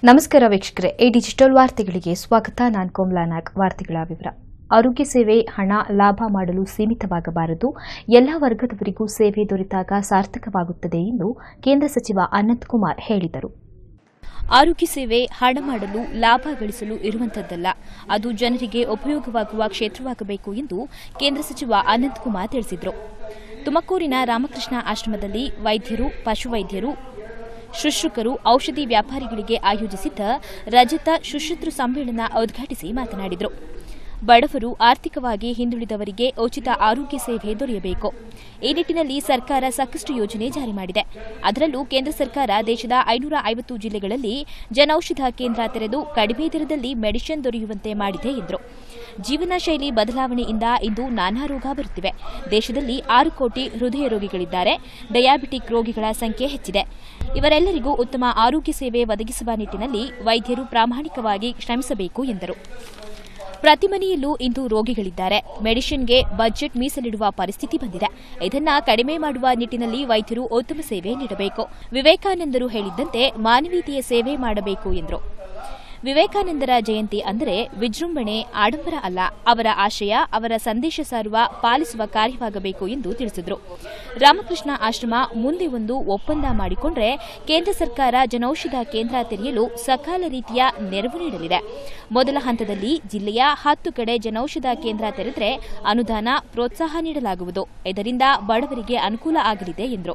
ನಮಸ್ಕಾರ ವೀಕ್ಷಕರೇ A digital ವಾರ್ತೆಗಳಿಗೆ ಸ್ವಾಗತ ನಾನು ಕೋಮ್ಲಾ ನಾಗ್ ವಾರ್ತೆಗಳ ವಿವರ ಆರೋಗ್ಯ ಸೇವೆ ಹಣ ಲಾಭ ಮಾಡಲು ಸೀಮಿತವಾಗಬಾರದು ಎಲ್ಲ ವರ್ಗದವರಿಗೂ ಸೇವೆ ದೊರೆತಾಗ ಸಾರ್ಥಕವಾಗುತ್ತದೆ ಎಂದು ಕೇಂದ್ರ ಸಚಿವ ಅನಂತಕುಮಾರ್ ಹೇಳಿದರು ಆರೋಗ್ಯ ಸೇವೆ ಹಣ ಮಾಡಲು ಲಾಭ ಗಳಿಸಲು ಇರುವಂತದ್ದಲ್ಲ ಅದು ಜನರಿಗೆ ಉಪಯೋಗವಾಗುವ ಕ್ಷೇತ್ರವಾಗಬೇಕು ಎಂದು ಕೇಂದ್ರ ಸಚಿವ ಅನಂತಕುಮಾರ್ ತಿಳಿಸಿದರು ತುಮಕೂರಿನ ರಾಮಕೃಷ್ಣ ಆಶ್ರಮದಲ್ಲಿ ವೈದ್ಯರು ಪಶುವೈದ್ಯರು ಶುಶ್ರೂಷಕರು ಔಷಧಿ ವ್ಯಾಪಾರಿಗಳಿಗೆ ಆಯೋಜಿಸಿದ್ದ ರಜತ ಶುಶ್ರೂತೃ ಸಮ್ಮೇಳನ ಉದ್ಘಾಟಿಸಿ ಮಾತನಾಡಿದರು ಬಡವರು ಆರ್ಥಿಕವಾಗಿ ಹಿಂದುಳಿದವರಿಗೆ ಉಚಿತ ಆರೋಗ್ಯ ಸೇವೆ ದೊರೆಯಬೇಕು ಈ ನಿಟ್ಟಿನಲ್ಲಿ ಸರ್ಕಾರ ಸಾಕಷ್ಟು ಯೋಜನೆ ಜಾರಿ ಮಾಡಿದೆ ಅದರಲ್ಲೂ ಕೇಂದ್ರ ಸರ್ಕಾರ ದೇಶದ ಐನೂರ ಐವತ್ತು ಜಿಲ್ಲೆಗಳಲ್ಲಿ ಜನೌಷಧ ಕೇಂದ್ರ ತೆರೆದು ಕಡಿಮೆ ದರದಲ್ಲಿ ಮೆಡಿಸಿನ್ ದೊರೆಯುವಂತೆ ಮಾಡಿದೆ ಎಂದರು ಜೀವನ ಶೈಲಿ ಬದಲಾವಣೆಯಿಂದ ಇಂದು ನಾನಾ ರೋಗ ಬರುತ್ತಿವೆ ದೇಶದಲ್ಲಿ ಆರು ಕೋಟಿ ಹೃದಯ ರೋಗಿಗಳಿದ್ದಾರೆ ಡಯಾಬಿಟಿಕ್ ರೋಗಿಗಳ ಸಂಖ್ಯೆ ಹೆಚ್ಚಿದೆ ಇವರೆಲ್ಲರಿಗೂ ಉತ್ತಮ ಆರೋಗ್ಯ ಸೇವೆ ಒದಗಿಸುವ ನಿಟ್ಟಿನಲ್ಲಿ ವೈದ್ಯರು ಪ್ರಾಮಾಣಿಕವಾಗಿ ಶ್ರಮಿಸಬೇಕು ಎಂದರು ಪ್ರತಿ ಮನೆಯಲ್ಲೂ ಇಂದು ರೋಗಿಗಳಿದ್ದಾರೆ ಮೆಡಿಸಿನ್ಗೆ ಬಜೆಟ್ ಮೀಸಲಿಡುವ ಪರಿಸ್ಥಿತಿ ಬಂದಿದೆ ಇದನ್ನ ಕಡಿಮೆ ಮಾಡುವ ನಿಟ್ಟಿನಲ್ಲಿ ವೈದ್ಯರು ಉತ್ತಮ ಸೇವೆ ನೀಡಬೇಕು ವಿವೇಕಾನಂದರು ಹೇಳಿದ್ದಂತೆ ಮಾನವೀಯತೆಯ ಸೇವೆ ಮಾಡಬೇಕು ಎಂದರು ವಿವೇಕಾನಂದರ ಜಯಂತಿ ಅಂದರೆ ವಿಜೃಂಭಣೆ ಆಡಂಬರ ಅಲ್ಲ ಅವರ ಆಶಯ ಅವರ ಸಂದೇಶ ಸಾರುವ ಪಾಲಿಸುವ ಕಾರ್ಯವಾಗಬೇಕು ಎಂದು ತಿಳಿಸಿದರು ರಾಮಕೃಷ್ಣ ಆಶ್ರಮ ಮುಂದೆ ಒಂದು ಒಪ್ಪಂದ ಮಾಡಿಕೊಂಡ್ರೆ ಕೇಂದ್ರ ಸರ್ಕಾರ ಜನೌಷಧ ಕೇಂದ್ರ ತೆರೆಯಲು ಸಕಾಲ ರೀತಿಯ ನೆರವು ನೀಡಲಿದೆ ಮೊದಲ ಹಂತದಲ್ಲಿ ಜಿಲ್ಲೆಯ ಹತ್ತು ಕಡೆ ಜನೌಷಧ ಕೇಂದ್ರ ತೆರೆದರೆ ಅನುದಾನ ಪ್ರೋತ್ಸಾಹ ನೀಡಲಾಗುವುದು ಇದರಿಂದ ಬಡವರಿಗೆ ಅನುಕೂಲ ಆಗಲಿದೆ ಎಂದರು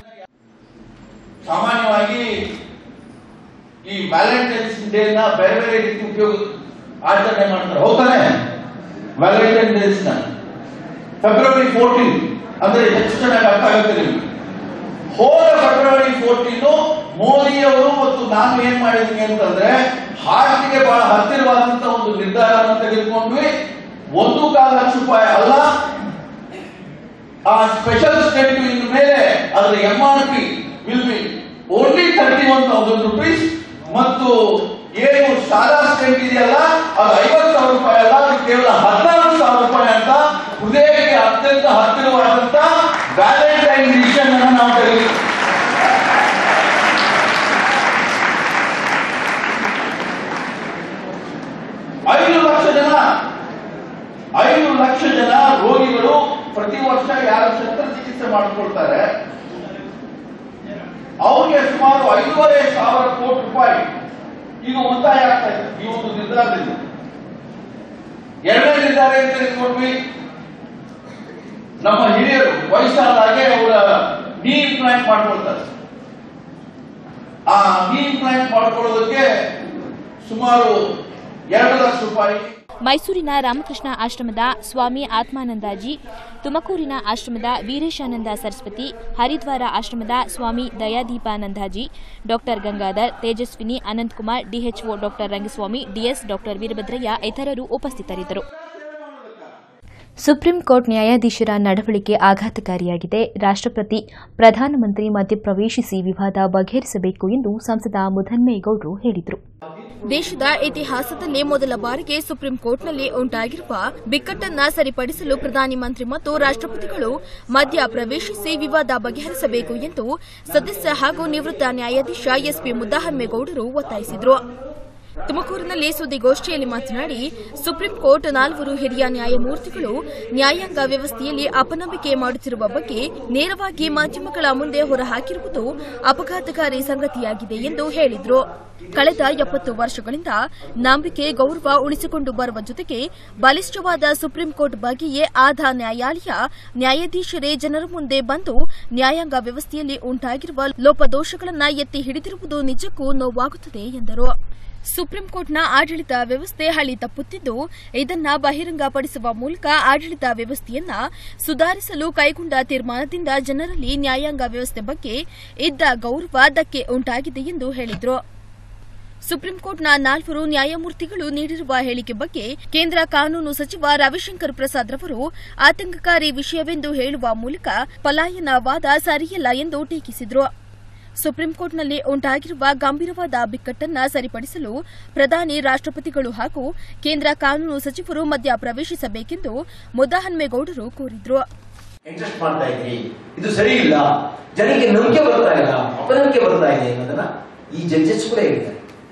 ಸಾಮಾನ್ಯವಾಗಿ ಈ ವ್ಯಾಲೆಂಟೈನ್ಸ್ ಡೇ ನ ಬೇರೆ ಬೇರೆ ರೀತಿ ಉಪಯೋಗ ಆಚರಣೆ ಮಾಡ್ತಾರೆ ಹೌದಾನೆ ವ್ಯಾಲೆಂಟೈನ್ ಡೇಸ್ ನ ಫೆಬ್ರವರಿ ಫೋರ್ಟೀನ್ ಅಂದ್ರೆ ಹೆಚ್ಚು ಚೆನ್ನಾಗಿ ಅರ್ಥ ಆಗುತ್ತೆ ನಿಮ್ಗೆ ಹೋದ ಫೆಬ್ರವರಿ ಫೋರ್ಟೀನ್ ಮೋದಿಯವರು ಮತ್ತು ನಾನು ಏನ್ ಮಾಡಿದ್ವಿ ಅಂತಂದ್ರೆ ಹಾರ್ಟ್ಗೆ ಬಹಳ ಹತ್ತಿರವಾದಂತ ಒಂದು ನಿರ್ಧಾರವನ್ನು ತೆಗೆದುಕೊಂಡ್ವಿ ಒಂದು ಕಾಲು ಲಕ್ಷ ರೂಪಾಯಿ ಅಲ್ಲ ಆ ಸ್ಪೆಷಲ್ ಸ್ಟೇಟ್ ಇನ್ ಮೇಲೆ ಅದರ M R P will be only thirty one thousand rupees ಮತ್ತು ಏನು ಶಾಲಾ ಸ್ಟೇಟ್ ಇದೆಯಲ್ಲ ಅದು ಐವತ್ತು ಸಾವಿರ ರೂಪಾಯಿ ಅಲ್ಲ ಅದು ಕೇವಲ ಹದಿನಾರು ಸಾವಿರ ರೂಪಾಯಿ ಅಂತ ಹೃದಯಕ್ಕೆ ಅತ್ಯಂತ ಹತ್ತಿರವಾದಂತ ವ್ಯಾಲೆಂಟೈನ್ ಡಿಸಿಷನ್ ಅನ್ನು ನಾವು ತೆಗೆದು ಐದು ಲಕ್ಷ ಜನ ಐದು ಲಕ್ಷ ಜನ ರೋಗಿಗಳು ಪ್ರತಿ ವರ್ಷ ಯಾರು ಶಸ್ತ್ರಚಿಕಿತ್ಸೆ ಮಾಡಿಕೊಳ್ತಾರೆ ಅವ್ರಿಗೆ ಸುಮಾರು ಐದೂವರೆ ಸಾವಿರ ಕೋಟಿ ರೂಪಾಯಿ ಈಗ ಉಳಿತಾಯ ಆಗ್ತಾ ಇದೆ ಈ ಒಂದು ನಿರ್ಧಾರದಿಂದ ಎರಡನೇ ನಿರ್ಧಾರ ಏನ್ ತೆಗೆದುಕೊಂಡ್ವಿ ನಮ್ಮ ಹಿರಿಯರು ವಯಸ್ಸಾದಾಗೆ ಅವರ ನೀ ಇಂಪ್ಲಾಂಟ್ ಮಾಡ್ಕೊಳ್ತಾರೆ ಆ ನೀ ಇಂಪ್ಲಾಂಟ್ ಮಾಡ್ಕೊಳ್ಳೋದಕ್ಕೆ ಸುಮಾರು ಎರಡು ಲಕ್ಷ ರೂಪಾಯಿ ಮೈಸೂರಿನ ರಾಮಕೃಷ್ಣ ಆಶ್ರಮದ ಸ್ವಾಮಿ ಆತ್ಮಾನಂದಾಜಿ ತುಮಕೂರಿನ ಆಶ್ರಮದ ವೀರೇಶಾನಂದ ಸರಸ್ವತಿ ಹರಿದ್ವಾರ ಆಶ್ರಮದ Swami Dayadeepanandaji doctor Gangadhar Tejaswini Ananthakumar DHO doctor Rangaswamy DS doctor Veerabhadraiah ಇತರರು ಉಪಸ್ಥಿತರಿದ್ದರು ಸುಪ್ರೀಂ ಕೋರ್ಟ್ ನ್ಯಾಯಾಧೀಶರ ನಡವಳಿಕೆ ಆಘಾತಕಾರಿಯಾಗಿದೆ ರಾಷ್ಟ್ರಪತಿ ಪ್ರಧಾನಮಂತ್ರಿ ಮಧ್ಯಪ್ರವೇಶಿಸಿ ವಿವಾದ ಬಗೆಹರಿಸಬೇಕು ಎಂದು ಸಂಸದ ಮುಧನ್ಮೇಗೌಡರು ಹೇಳಿದರು ದೇಶದ ಇತಿಹಾಸದಲ್ಲೇ ಮೊದಲ ಬಾರಿಗೆ ಸುಪ್ರೀಂ ಕೋರ್ಟ್ನಲ್ಲಿ ಉಂಟಾಗಿರುವ ಬಿಕ್ಕಟ್ಟನ್ನ ಸರಿಪಡಿಸಲು ಪ್ರಧಾನಿ ಮಂತ್ರಿ ಮತ್ತು ರಾಷ್ಟ್ರಪತಿಗಳು ಮಧ್ಯ ಪ್ರವೇಶಿಸಿ ವಿವಾದ ಬಗೆಹರಿಸಬೇಕು ಎಂದು ಸದಸ್ಯ ಹಾಗೂ ನಿವೃತ್ತ ನ್ಯಾಯಾಧೀಶ ಎಸ್ಪಿ ಮುದ್ದಹನ್ಮೇಗೌಡರು ಒತ್ತಾಯಿಸಿದರು ತುಮಕೂರಿನಲ್ಲಿ ಸುದ್ದಿಗೋಷ್ಠಿಯಲ್ಲಿ ಮಾತನಾಡಿ ಸುಪ್ರೀಂ ಕೋರ್ಟ್ ನಾಲ್ವರು ಹಿರಿಯ ನ್ಯಾಯಮೂರ್ತಿಗಳು ನ್ಯಾಯಾಂಗ ವ್ಯವಸ್ಥೆಯಲ್ಲಿ ಅಪನಂಬಿಕೆ ಮಾಡುತ್ತಿರುವ ಬಗ್ಗೆ ನೇರವಾಗಿ ಮಾಧ್ಯಮಗಳ ಮುಂದೆ ಹೊರಹಾಕಿರುವುದು ಅಪಘಾತಕಾರಿ ಸಂಗತಿಯಾಗಿದೆ ಎಂದು ಹೇಳಿದರು ಕಳೆದ ಎಪ್ಪತ್ತು ವರ್ಷಗಳಿಂದ ನಂಬಿಕೆ ಗೌರವ ಉಳಿಸಿಕೊಂಡು ಬರುವ ಜೊತೆಗೆ ಬಲಿಷ್ಠವಾದ ಸುಪ್ರೀಂ ಕೋರ್ಟ್ ಬಗ್ಗೆಯೇ ಆದ ನ್ಯಾಯಾಲಯ ನ್ಯಾಯಾಧೀಶರೇ ಜನರ ಮುಂದೆ ಬಂದು ನ್ಯಾಯಾಂಗ ವ್ಯವಸ್ಥೆಯಲ್ಲಿ ಉಂಟಾಗಿರುವ ಲೋಪದೋಷಗಳನ್ನು ಎತ್ತಿ ಹಿಡಿದಿರುವುದು ನಿಜಕ್ಕೂ ನೋವಾಗುತ್ತದೆ ಎಂದರು ಸುಪ್ರೀಂ ಕೋರ್ಟ್ನ ಆಡಳಿತ ವ್ಯವಸ್ಥೆ ಹಳಿ ತಪ್ಪುತ್ತಿದ್ದು ಇದನ್ನ ಬಹಿರಂಗಪಡಿಸುವ ಮೂಲಕ ಆಡಳಿತ ವ್ಯವಸ್ಥೆಯನ್ನ ಸುಧಾರಿಸಲು ಕೈಗೊಂಡ ತೀರ್ಮಾನದಿಂದ ಜನರಲ್ಲಿ ನ್ಯಾಯಾಂಗ ವ್ಯವಸ್ಥೆ ಬಗ್ಗೆ ಇದ್ದ ಗೌರವ ಧಕ್ಕೆ ಉಂಟಾಗಿದೆ ಎಂದು ಹೇಳಿದರು ಸುಪ್ರೀಂ ಕೋರ್ಟ್ನ ನಾಲ್ವರು ನ್ಯಾಯಮೂರ್ತಿಗಳು ನೀಡಿರುವ ಹೇಳಿಕೆ ಬಗ್ಗೆ ಕೇಂದ್ರ ಕಾನೂನು ಸಚಿವ ರವಿಶಂಕರ್ ಪ್ರಸಾದ್ ರವರು ಆತಂಕಕಾರಿ ವಿಷಯವೆಂದು ಹೇಳುವ ಮೂಲಕ ಪಲಾಯನ ವಾದ ಸರಿಯಲ್ಲ ಎಂದು ಟೀಕಿಸಿದರು ಸುಪ್ರೀಂ ಕೋರ್ಟ್ನಲ್ಲಿ ಉಂಟಾಗಿರುವ ಗಂಭೀರವಾದ ಬಿಕ್ಕಟ್ಟನ್ನ ಸರಿಪಡಿಸಲು ಪ್ರಧಾನಿ ರಾಷ್ಟ್ರಪತಿಗಳು ಹಾಗೂ ಕೇಂದ್ರ ಕಾನೂನು ಸಚಿವರು ಮಧ್ಯ ಪ್ರವೇಶಿಸಬೇಕೆಂದು ಮುದ್ದಹನ್ಮೇಗೌಡರು ಕೋರಿದರು ಇಂಟ್ರೆಸ್ಟ್ ಮಾಡ್ತಾ ಇದ್ರಿ ಇದು ಸರಿ ಇಲ್ಲ ಜನಕ್ಕೆ ನಂಬಿಕೆ ಬರ್ತಾ ಇಲ್ಲ ಅಪನಂಬಿಕೆ ಬರ್ತಾ ಇದೆ ಅನ್ನೋದನ್ನ ಈ ಜಡ್ಜಸ್ ಕೂಡ ಹೇಳಿದ್ದಾರೆ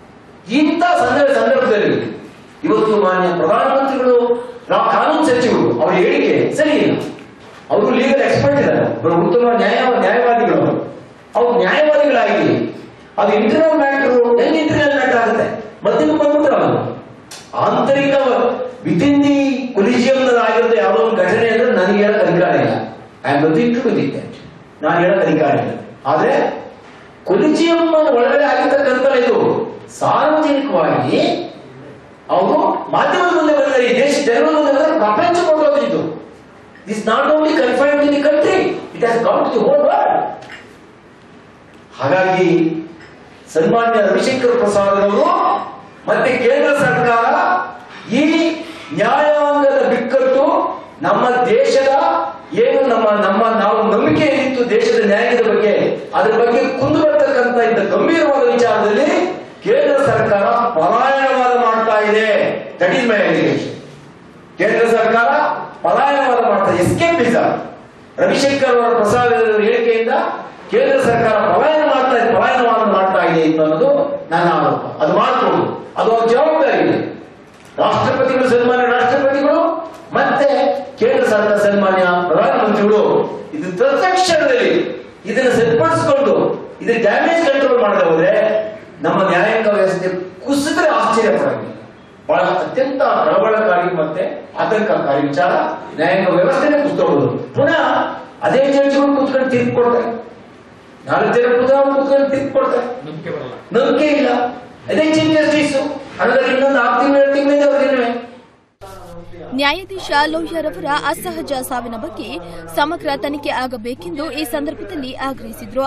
ಇಂಥ ಸಂದರ್ಭ ಸಂದರ್ಭದಲ್ಲಿ ಇವತ್ತು ಮಾನ್ಯ ಪ್ರಧಾನಮಂತ್ರಿಗಳು ನಾವು ಕಾನೂನು ಸಚಿವರು ಅವರ ಹೇಳಿಕೆ ಸರಿ ಇಲ್ಲ ಅವರು ಲೀಗಲ್ ಎಕ್ಸ್ಪರ್ಟ್ ಇದ್ದಾರೆ ಅವರು ಉತ್ತಮ ನ್ಯಾಯ ನ್ಯಾಯವಾದಿಗಳು ಅವರು ಅವ್ರು ನ್ಯಾಯವಾದಿಗಳಾಗಿ ಅದು ಇಂಟರ್ನಲ್ ಮ್ಯಾಟರ್ ಹೆಂಗ್ ಇಂಟರ್ನಲ್ ಮ್ಯಾಟರ್ ಆಗುತ್ತೆ ಮಧ್ಯಮ ಬಂದ್ಬಿಟ್ರೆ ಅವರು ಆಂತರಿಕ ವಿತಿನ್ ದಿ ಕೊಲಿಜಿಯಂ ಆಗಿರೋದು ಯಾವುದೋ ಒಂದು ಘಟನೆ ಅಂದ್ರೆ ನನಗೆ ಹೇಳಕ್ ಅಧಿಕಾರ ಇಲ್ಲ I am nothing to with that ನಾನು ಹೇಳಕ್ ಅಧಿಕಾರ ಇಲ್ಲ ಆದ್ರೆ ಕೊಲಿಜಿಯಂ ಒಳಗಡೆ ಆಗಿರ್ತಕ್ಕಂಥ ಇದು ಸಾರ್ವಜನಿಕವಾಗಿ ಅವರು ಮಾಧ್ಯಮದ ಮುಂದೆ ಬಂದರೆ ಈ ದೇಶ ಜನರ ಮುಂದೆ ಬಂದರೆ ಪ್ರಪಂಚ ಕೊಡೋದು ಇದು is not only confined to the country it has got to the whole world ಹಾಗಾಗಿ ಸನ್ಮಾನ್ಯ ರವಿಶಂಕರ್ ಪ್ರಸಾದ್ ಅವರು ಮತ್ತೆ ಕೇಂದ್ರ ಸರ್ಕಾರ ಈ ನ್ಯಾಯಾಂಗದ ಬಿಕ್ಕಟ್ಟು ನಮ್ಮ ದೇಶದ ಏನು ನಮ್ಮ ನಮ್ಮ ನಾವು ನಂಬಿಕೆ ಏನಿತ್ತು ದೇಶದ ನ್ಯಾಯದ ಬಗ್ಗೆ ಅದರ ಬಗ್ಗೆ ಕುಂದು ಬರ್ತಕ್ಕಂಥ ಇದ್ದ ಗಂಭೀರವಾದ ವಿಚಾರದಲ್ಲಿ ಕೇಂದ್ರ ಸರ್ಕಾರ ಪಲಾಯನವಾದ ಮಾಡ್ತಾ ಇದೆ ದಟ್ ಈಸ್ ಮೈ ಅಲಿಗೇಷನ್ ಕೇಂದ್ರ ಸರ್ಕಾರ ಪಲಾಯನವಾದ ಮಾಡ್ತಾ ಎಸ್ಕೇಪಿಸಮ್ ರವಿಶಂಕರ್ ಅವರ ಪ್ರಸಾದ್ ಅವರ ಹೇಳಿಕೆಯಿಂದ ಕೇಂದ್ರ ಸರ್ಕಾರ ಪಲಾಯನ ಮಾಡ್ತಾ ಇದೆ ಪಲಾಯನವಾದ ಮಾಡ್ತಾ ಇದೆ ಅನ್ನೋದು ನನ್ನ ಆರೋಪ ಅದು ಮಾಡ್ಕೊಂಡು ಅದು ಅವ್ರ ಜವಾಬ್ದಾರಿ ಇದೆ ರಾಷ್ಟ್ರಪತಿಗಳು ಸನ್ಮಾನ್ಯ ರಾಷ್ಟ್ರಪತಿಗಳು ಮತ್ತೆ ಕೇಂದ್ರ ಸರ್ಕಾರ ಸನ್ಮಾನ್ಯ ಪ್ರಧಾನಮಂತ್ರಿಗಳು ಇದು ತತ್ಕ್ಷಣದಲ್ಲಿ ಇದನ್ನು ಸರಿಪಡಿಸಿಕೊಂಡು ಇದು ಡ್ಯಾಮೇಜ್ ಕಂಟ್ರೋಲ್ ಮಾಡದೆ ಹೋದ್ರೆ ನಮ್ಮ ನ್ಯಾಯಾಂಗ ವ್ಯವಸ್ಥೆ ಕುಸಿದ್ರೆ ಆಶ್ಚರ್ಯ ಪಡಂಗಿಲ್ಲ ಬಹಳ ಅತ್ಯಂತ ಕಳವಳಕಾರಿ ಮತ್ತೆ ಆತಂಕಕಾರಿ ವಿಚಾರ ನ್ಯಾಯಾಂಗ ವ್ಯವಸ್ಥೆನೇ ಕುಸ್ತೋಗೋದು ಪುನಃ ಅದೇ ಜಡ್ಜ್ಗಳು ಕೂತ್ಕೊಂಡು ತೀರ್ಪು ಕೊಡ್ತಾರೆ ನಾಲ್ಕು ಜನ ಪುನಃ ಕೂತ್ಕೊಂಡು ತೀರ್ಪು ಕೊಡ್ತಾರೆ ನಂಬಿಕೆ ಇಲ್ಲ ಅದೇ ಚೀಫ್ ಜಸ್ಟಿಸ್ ಹಾಗಾದ್ರೆ ಇನ್ನೊಂದು ಆರು ತಿಂಗಳು ಏಳು ತಿಂಗಳಿಂದ ಅವ್ರಿಗೇನೆ ನ್ಯಾಯಾಧೀಶ ಲೋಹಿಯರ್ ಅವರ ಅಸಹಜ ಸಾವಿನ ಬಗ್ಗೆ ಸಮಗ್ರ ತನಿಖೆ ಆಗಬೇಕೆಂದು ಈ ಸಂದರ್ಭದಲ್ಲಿ ಆಗ್ರಹಿಸಿದ್ರು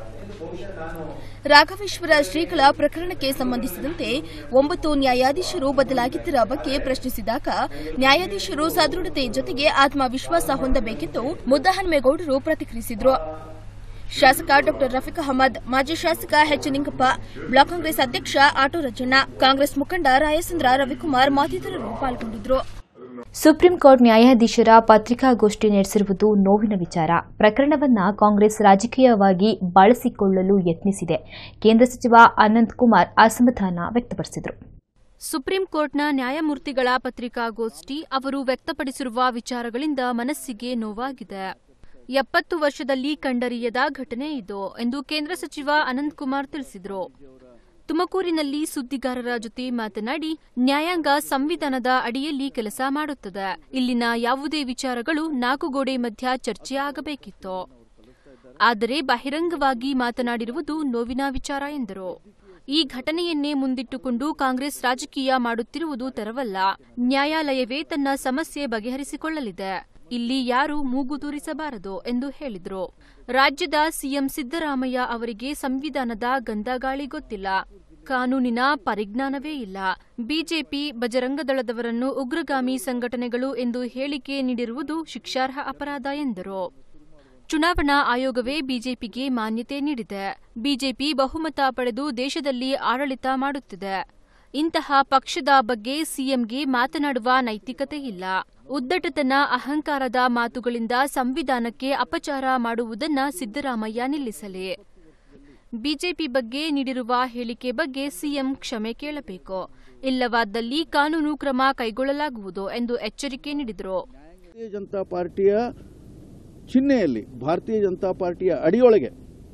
ರಾಘವೇಶ್ವರ ಶ್ರೀಗಳ ಪ್ರಕರಣಕ್ಕೆ ಸಂಬಂಧಿಸಿದಂತೆ ಒಂಬತ್ತು ನ್ಯಾಯಾಧೀಶರು ಬದಲಾಗಿದ್ದರ ಬಗ್ಗೆ ಪ್ರಶ್ನಿಸಿದಾಗ ನ್ಯಾಯಾಧೀಶರು ಸದೃಢತೆ ಜೊತೆಗೆ ಆತ್ಮವಿಶ್ವಾಸ ಹೊಂದಬೇಕೆಂದು ಮುದ್ದಹನುಮೇಗೌಡರು ಪ್ರತಿಕ್ರಿಯಿಸಿದ್ರು ಶಾಸಕ ಡಾ ರಫೀಕ್ ಅಹಮದ್ ಮಾಜಿ ಶಾಸಕ ಎಚ್ ನಿಂಗಪ್ಪ ಬ್ಲಾಕ್ ಕಾಂಗ್ರೆಸ್ ಅಧ್ಯಕ್ಷ ಆಟೋ ರಜಣ್ಣ ಕಾಂಗ್ರೆಸ್ ಮುಖಂಡ ರಾಯಚಂದ್ರ ರವಿಕುಮಾರ್ ಮತ್ತಿತರರು ಪಾಲ್ಗೊಂಡಿದ್ರು ಸುಪ್ರೀಂ ಕೋರ್ಟ್ ನ್ಯಾಯಾಧೀಶರ ಪತ್ರಿಕಾಗೋಷ್ಠಿ ನಡೆಸಿರುವುದು ನೋವಿನ ವಿಚಾರ ಪ್ರಕರಣವನ್ನ ಕಾಂಗ್ರೆಸ್ ರಾಜಕೀಯವಾಗಿ ಬಳಸಿಕೊಳ್ಳಲು ಯತ್ನಿಸಿದೆ ಕೇಂದ್ರ ಸಚಿವ ಅನಂತ್ ಕುಮಾರ್ ಅಸಮಾಧಾನ ವ್ಯಕ್ತಪಡಿಸಿದರು ಸುಪ್ರೀಂ ಕೋರ್ಟ್ನ ನ್ಯಾಯಮೂರ್ತಿಗಳ ಪತ್ರಿಕಾಗೋಷ್ಠಿ ಅವರು ವ್ಯಕ್ತಪಡಿಸಿರುವ ವಿಚಾರಗಳಿಂದ ಮನಸ್ಸಿಗೆ ನೋವಾಗಿದೆ ಎಪ್ಪತ್ತು ವರ್ಷದಲ್ಲಿ ಕಂಡರಿಯದ ಘಟನೆ ಇದು ಎಂದು ಕೇಂದ್ರ ಸಚಿವ ಅನಂತಕುಮಾರ್ ತಿಳಿಸಿದರು ತುಮಕೂರಿನಲ್ಲಿ ಸುದ್ದಿಗಾರರ ಜೊತೆ ಮಾತನಾಡಿ ನ್ಯಾಯಾಂಗ ಸಂವಿಧಾನದ ಅಡಿಯಲ್ಲಿ ಕೆಲಸ ಮಾಡುತ್ತದೆ ಇಲ್ಲಿನ ಯಾವುದೇ ವಿಚಾರಗಳು ನಾಲ್ಕು ಗೋಡೆ ಮಧ್ಯ ಚರ್ಚೆ ಆಗಬೇಕಿತ್ತು ಆದರೆ ಬಹಿರಂಗವಾಗಿ ಮಾತನಾಡಿರುವುದು ನೋವಿನ ವಿಚಾರ ಎಂದರು ಈ ಘಟನೆಯನ್ನೇ ಮುಂದಿಟ್ಟುಕೊಂಡು ಕಾಂಗ್ರೆಸ್ ರಾಜಕೀಯ ಮಾಡುತ್ತಿರುವುದು ತೆರವಲ್ಲ ನ್ಯಾಯಾಲಯವೇ ತನ್ನ ಸಮಸ್ಯೆ ಬಗೆಹರಿಸಿಕೊಳ್ಳಲಿದೆ ಇಲ್ಲಿ ಯಾರೂ ಮೂಗು ತೂರಿಸಬಾರದು ಎಂದು ಹೇಳಿದರು ರಾಜ್ಯದ ಸಿಎಂ ಸಿದ್ದರಾಮಯ್ಯ ಅವರಿಗೆ ಸಂವಿಧಾನದ ಗಂಧಗಾಳಿ ಗೊತ್ತಿಲ್ಲ ಕಾನೂನಿನ ಪರಿಜ್ಞಾನವೇ ಇಲ್ಲ ಬಿಜೆಪಿ ಬಜರಂಗದಳದವರನ್ನು ಉಗ್ರಗಾಮಿ ಸಂಘಟನೆಗಳು ಎಂದು ಹೇಳಿಕೆ ನೀಡಿರುವುದು ಶಿಕ್ಷಾರ್ಹ ಅಪರಾಧ ಎಂದರು ಚುನಾವಣಾ ಆಯೋಗವೇ ಬಿಜೆಪಿಗೆ ಮಾನ್ಯತೆ ನೀಡಿದೆ ಬಿಜೆಪಿ ಬಹುಮತ ಪಡೆದು ದೇಶದಲ್ಲಿ ಆಡಳಿತ ಮಾಡುತ್ತಿದೆ ಇಂತಹ ಪಕ್ಷದ ಬಗ್ಗೆ ಸಿಎಂಗೆ ಮಾತನಾಡುವ ನೈತಿಕತೆ ಇಲ್ಲ ಉದ್ದಟತನ ಅಹಂಕಾರದ ಮಾತುಗಳಿಂದ ಸಂವಿಧಾನಕ್ಕೆ ಅಪಚಾರ ಮಾಡುವುದನ್ನ ಸಿದ್ದರಾಮಯ್ಯ ನಿಲ್ಲಿಸಲಿ ಬಿಜೆಪಿ ಬಗ್ಗೆ ನೀಡಿರುವ ಹೇಳಿಕೆ ಬಗ್ಗೆ ಸಿಎಂ ಕ್ಷಮೆ ಕೇಳಬೇಕು ಇಲ್ಲವಾದಲ್ಲಿ ಕಾನೂನು ಕ್ರಮ ಕೈಗೊಳ್ಳಲಾಗುವುದು ಎಂದು ಎಚ್ಚರಿಕೆ ನೀಡಿದರು ಭಾರತೀಯ ಜನತಾ ಪಾರ್ಟಿಯ ಚಿಹ್ನೆಯಲ್ಲಿ ಭಾರತೀಯ ಜನತಾ ಪಾರ್ಟಿಯ ಅಡಿಯೊಳಗೆ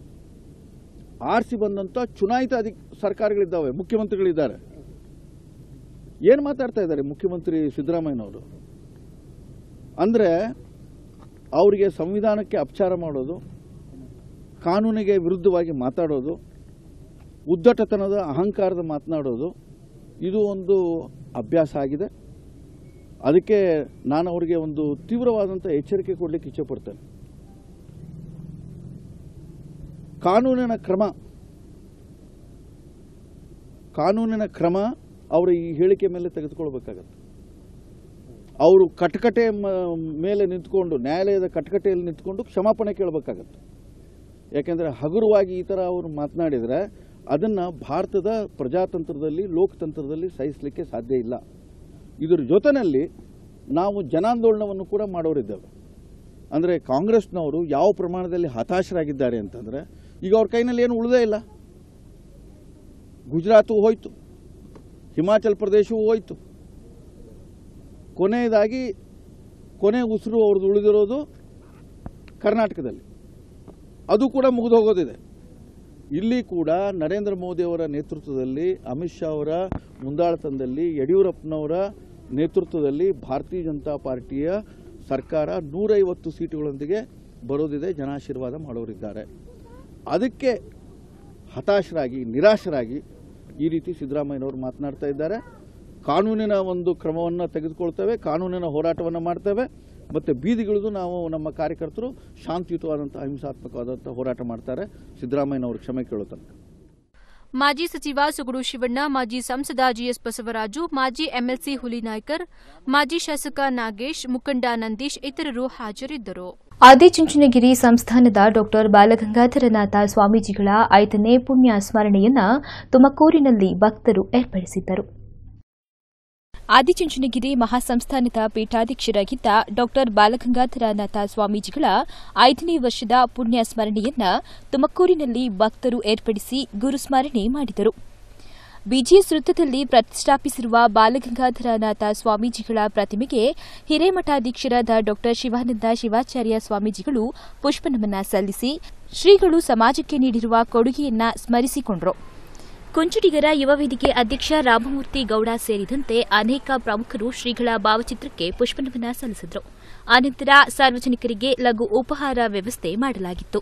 ಆರಿಸಿ ಬಂದಂಥ ಚುನಾಯಿತ ಅಧಿಕ ಸರ್ಕಾರಗಳಿದ್ದಾವೆ ಮುಖ್ಯಮಂತ್ರಿಗಳಿದ್ದಾರೆ ಏನು ಮಾತಾಡ್ತಾ ಇದ್ದಾರೆ ಮುಖ್ಯಮಂತ್ರಿ ಸಿದ್ದರಾಮಯ್ಯನವರು ಅಂದರೆ ಅವರಿಗೆ ಸಂವಿಧಾನಕ್ಕೆ ಅಪಚಾರ ಮಾಡೋದು ಕಾನೂನಿಗೆ ವಿರುದ್ಧವಾಗಿ ಮಾತಾಡೋದು ಉದ್ದಟತನದ ಅಹಂಕಾರದ ಮಾತನಾಡೋದು ಇದು ಒಂದು ಅಭ್ಯಾಸ ಆಗಿದೆ ಅದಕ್ಕೆ ನಾನು ಅವರಿಗೆ ಒಂದು ತೀವ್ರವಾದಂಥ ಎಚ್ಚರಿಕೆ ಕೊಡಲಿಕ್ಕೆ ಇಚ್ಛೆಪಡ್ತೇನೆ ಕಾನೂನಿನ ಕ್ರಮ ಕಾನೂನಿನ ಕ್ರಮ ಅವರ ಈ ಹೇಳಿಕೆ ಮೇಲೆ ತೆಗೆದುಕೊಳ್ಬೇಕಾಗತ್ತೆ ಅವರು ಕಟಕಟೆ ಮ- ಮೇಲೆ ನಿಂತ್ಕೊಂಡು ನ್ಯಾಯಾಲಯದ ಕಟಕಟೆಯಲ್ಲಿ ನಿಂತ್ಕೊಂಡು ಕ್ಷಮಾಪಣೆ ಕೇಳಬೇಕಾಗತ್ತೆ ಯಾಕೆಂದರೆ ಹಗುರವಾಗಿ ಈ ಥರ ಅವರು ಮಾತನಾಡಿದರೆ ಅದನ್ನು ಭಾರತದ ಪ್ರಜಾತಂತ್ರದಲ್ಲಿ ಲೋಕತಂತ್ರದಲ್ಲಿ ಸಹಿಸಲಿಕ್ಕೆ ಸಾಧ್ಯ ಇಲ್ಲ ಇದರ ಜೊತೆಯಲ್ಲಿ ನಾವು ಜನಾಂದೋಲನವನ್ನು ಕೂಡ ಮಾಡೋರಿದ್ದೇವೆ ಅಂದರೆ ಕಾಂಗ್ರೆಸ್ನವರು ಯಾವ ಪ್ರಮಾಣದಲ್ಲಿ ಹತಾಶರಾಗಿದ್ದಾರೆ ಅಂತಂದರೆ ಈಗ ಅವ್ರ ಕೈನಲ್ಲಿ ಏನು ಉಳಿದೇ ಇಲ್ಲ ಗುಜರಾತು ಹೋಯ್ತು ಹಿಮಾಚಲ್ ಪ್ರದೇಶವೂ ಹೋಯ್ತು ಕೊನೆಯದಾಗಿ ಕೊನೆ ಉಸಿರು ಅವ್ರದ್ದು ಉಳಿದಿರೋದು ಕರ್ನಾಟಕದಲ್ಲಿ ಅದು ಕೂಡ ಮುಗಿದು ಹೋಗೋದಿದೆ ಇಲ್ಲಿ ಕೂಡ ನರೇಂದ್ರ ಮೋದಿಯವರ ನೇತೃತ್ವದಲ್ಲಿ ಅಮಿತ್ ಶಾ ಅವರ ಮುಂದಾಳತನದಲ್ಲಿ ಯಡಿಯೂರಪ್ಪನವರ ನೇತೃತ್ವದಲ್ಲಿ ಭಾರತೀಯ ಜನತಾ ಪಾರ್ಟಿಯ ಸರ್ಕಾರ ನೂರೈವತ್ತು ಸೀಟುಗಳೊಂದಿಗೆ ಬರೋದಿದೆ ಜನಾಶೀರ್ವಾದ ಮಾಡೋರಿದ್ದಾರೆ ಅದಕ್ಕೆ ಹತಾಶರಾಗಿ ನಿರಾಶರಾಗಿ ಈ ರೀತಿ ಸಿದ್ದರಾಮಯ್ಯನವರು ಮಾತನಾಡ್ತಾ ಇದ್ದಾರೆ ಕಾನೂನಿನ ಒಂದು ಕ್ರಮವನ್ನು ತೆಗೆದುಕೊಳ್ತೇವೆ ಕಾನೂನಿನ ಹೋರಾಟವನ್ನು ಮಾಡ್ತೇವೆ ಮತ್ತು ಬೀದಿಗಿಳಿದು ನಾವು ನಮ್ಮ ಕಾರ್ಯಕರ್ತರು ಶಾಂತಿಯುತವಾದಂಥ ಅಹಿಂಸಾತ್ಮಕವಾದಂಥ ಹೋರಾಟ ಮಾಡ್ತಾರೆ ಸಿದ್ದರಾಮಯ್ಯನವರು ಕ್ಷಮೆ ಕೇಳೋ ತನಕ ಮಾಜಿ ಸಚಿವ ಸುಗುಡು ಶಿವಣ್ಣ ಮಾಜಿ ಸಂಸದ ಜಿಎಸ್ ಬಸವರಾಜು ಮಾಜಿ ಎಂಎಲ್ಸಿ ಹುಲಿನಾಯ್ಕರ್ ಮಾಜಿ ಶಾಸಕ ನಾಗೇಶ್ ಮುಖಂಡ ನಂದೀಶ್ ಇತರರು ಹಾಜರಿದ್ದರು ಆದಿಚುಂಚನಗಿರಿ ಸಂಸ್ಥಾನದ ಡಾಕ್ಟರ್ ಬಾಲಗಂಗಾಧರನಾಥ ಸ್ವಾಮೀಜಿಗಳ ಐದನೇ ಪುಣ್ಯ ಸ್ಮರಣೆಯನ್ನ ತುಮಕೂರಿನಲ್ಲಿ ಭಕ್ತರು ಏರ್ಪಡಿಸಿದ್ದರು ಆದಿಚುಂಚನಗಿರಿ ಮಹಾಸಂಸ್ಥಾನದ ಪೀಠಾಧ್ಯಕ್ಷರಾಗಿದ್ದ ಡಾಕ್ಟರ್ ಬಾಲಗಂಗಾಧರನಾಥ ಸ್ವಾಮೀಜಿಗಳ ಐದನೇ ವರ್ಷದ ಪುಣ್ಯ ಸ್ಮರಣೆಯನ್ನ ತುಮಕೂರಿನಲ್ಲಿ ಭಕ್ತರು ಏರ್ಪಡಿಸಿ ಗುರುಸ್ಮರಣೆ ಮಾಡಿದರು ಬಿಜಿಎಸ್ ವೃತ್ತದಲ್ಲಿ ಪ್ರತಿಷ್ಠಾಪಿಸಿರುವ ಬಾಲಗಂಗಾಧರನಾಥ ಸ್ವಾಮೀಜಿಗಳ ಪ್ರತಿಮೆಗೆ ಹಿರೇಮಠಾಧೀಕ್ಷರಾದ ಡಾಕ್ಟರ್ ಶಿವಾನಂದ ಶಿವಾಚಾರ್ಯ ಸ್ವಾಮೀಜಿಗಳು ಪುಷ್ಪನಮನ ಸಲ್ಲಿಸಿ ಶ್ರೀಗಳು ಸಮಾಜಕ್ಕೆ ನೀಡಿರುವ ಕೊಡುಗೆಯನ್ನ ಸ್ಮರಿಸಿಕೊಂಡರು ಕುಂಚುಟಿಗರ ಯುವ ವೇದಿಕೆ ಅಧ್ಯಕ್ಷ ರಾಮಮೂರ್ತಿ ಗೌಡ ಸೇರಿದಂತೆ ಅನೇಕ ಪ್ರಮುಖರು ಶ್ರೀಗಳ ಭಾವಚಿತ್ರಕ್ಕೆ ಪುಷ್ಪನಮನ ಸಲ್ಲಿಸಿದರು ಆನಂತರ ಸಾರ್ವಜನಿಕರಿಗೆ ಲಘು ಉಪಹಾರ ವ್ಯವಸ್ಥೆ ಮಾಡಲಾಗಿತ್ತು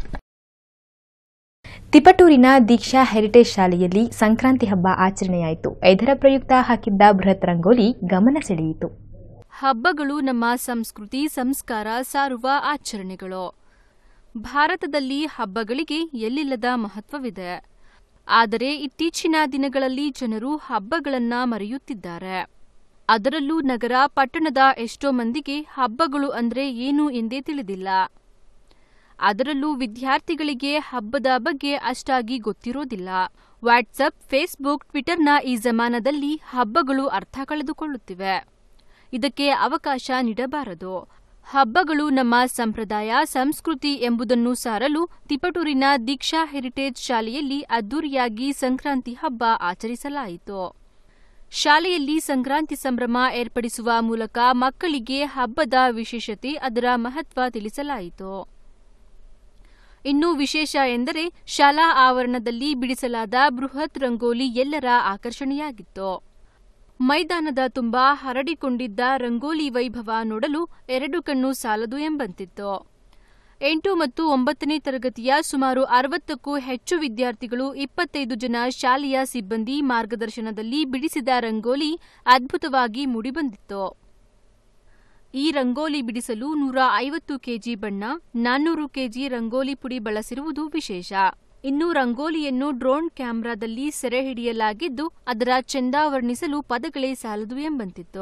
ತಿಪಟೂರಿನ ದೀಕ್ಷಾ ಹೆರಿಟೇಜ್ ಶಾಲೆಯಲ್ಲಿ ಸಂಕ್ರಾಂತಿ ಹಬ್ಬ ಆಚರಣೆಯಾಯಿತು ಇದರ ಪ್ರಯುಕ್ತ ಹಾಕಿದ್ದ ಬೃಹತ್ ರಂಗೋಲಿ ಗಮನ ಸೆಳೆಯಿತು ಹಬ್ಬಗಳು ನಮ್ಮ ಸಂಸ್ಕೃತಿ ಸಂಸ್ಕಾರ ಸಾರುವ ಆಚರಣೆಗಳು ಭಾರತದಲ್ಲಿ ಹಬ್ಬಗಳಿಗೆ ಎಲ್ಲಿಲ್ಲದ ಮಹತ್ವವಿದೆ ಆದರೆ ಇತ್ತೀಚಿನ ದಿನಗಳಲ್ಲಿ ಜನರು ಹಬ್ಬಗಳನ್ನ ಮರೆಯುತ್ತಿದ್ದಾರೆ ಅದರಲ್ಲೂ ನಗರ ಪಟ್ಟಣದ ಎಷ್ಟೋ ಮಂದಿಗೆ ಹಬ್ಬಗಳು ಅಂದ್ರೆ ಏನು ಎಂದೇ ತಿಳಿದಿಲ್ಲ ಅದರಲ್ಲೂ ವಿದ್ಯಾರ್ಥಿಗಳಿಗೆ ಹಬ್ಬದ ಬಗ್ಗೆ ಅಷ್ಟಾಗಿ ಗೊತ್ತಿರೋದಿಲ್ಲ ವಾಟ್ಸಪ್ ಫೇಸ್ಬುಕ್ ಟ್ವಿಟರ್ನ ಈ ಜಮಾನದಲ್ಲಿ ಹಬ್ಬಗಳು ಅರ್ಥ ಕಳೆದುಕೊಳ್ಳುತ್ತಿವೆ ಇದಕ್ಕೆ ಅವಕಾಶ ನೀಡಬಾರದು ಹಬ್ಬಗಳು ನಮ್ಮ ಸಂಪ್ರದಾಯ ಸಂಸ್ಕೃತಿ ಎಂಬುದನ್ನು ಸಾರಲು ತಿಪಟೂರಿನ ದೀಕ್ಷಾ ಹೆರಿಟೇಜ್ ಶಾಲೆಯಲ್ಲಿ ಅದ್ದೂರಿಯಾಗಿ ಸಂಕ್ರಾಂತಿ ಹಬ್ಬ ಆಚರಿಸಲಾಯಿತು ಶಾಲೆಯಲ್ಲಿ ಸಂಕ್ರಾಂತಿ ಸಂಭ್ರಮ ಏರ್ಪಡಿಸುವ ಮೂಲಕ ಮಕ್ಕಳಿಗೆ ಹಬ್ಬದ ವಿಶೇಷತೆ ಅದರ ಮಹತ್ವ ತಿಳಿಸಲಾಯಿತು ಇನ್ನು ವಿಶೇಷ ಎಂದರೆ ಶಾಲಾ ಆವರಣದಲ್ಲಿ ಬಿಡಿಸಲಾದ ಬೃಹತ್ ರಂಗೋಲಿ ಎಲ್ಲರ ಆಕರ್ಷಣೆಯಾಗಿತ್ತು ಮೈದಾನದ ತುಂಬಾ ಹರಡಿಕೊಂಡಿದ್ದ ರಂಗೋಲಿ ವೈಭವ ನೋಡಲು ಎರಡು ಕಣ್ಣು ಸಾಲದು ಎಂಬಂತಿತ್ತು ಎಂಟು ಮತ್ತು ಒಂಬತ್ತನೇ ತರಗತಿಯ ಸುಮಾರು ಅರವತ್ತಕ್ಕೂ ಹೆಚ್ಚು ವಿದ್ಯಾರ್ಥಿಗಳು ಇಪ್ಪತ್ತೈದು ಜನ ಶಾಲೆಯ ಸಿಬ್ಬಂದಿ ಮಾರ್ಗದರ್ಶನದಲ್ಲಿ ಬಿಡಿಸಿದ ರಂಗೋಲಿ ಅದ್ಭುತವಾಗಿ ಮೂಡಿಬಂದಿತ್ತು ಈ ರಂಗೋಲಿ ಬಿಡಿಸಲು ನೂರ ಐವತ್ತು ಕೆಜಿ ಬಣ್ಣ ನಾನ್ನೂರು ಕೆಜಿ ರಂಗೋಲಿ ಪುಡಿ ಬಳಸಿರುವುದು ವಿಶೇಷ ಇನ್ನು ರಂಗೋಲಿಯನ್ನು ಡ್ರೋನ್ ಕ್ಯಾಮೆರಾದಲ್ಲಿ ಸೆರೆ ಹಿಡಿಯಲಾಗಿದ್ದು ಅದರ ಚೆಂದ ವರ್ಣಿಸಲು ಪದಗಳೇ ಸಾಲದು ಎಂಬಂತಿತ್ತು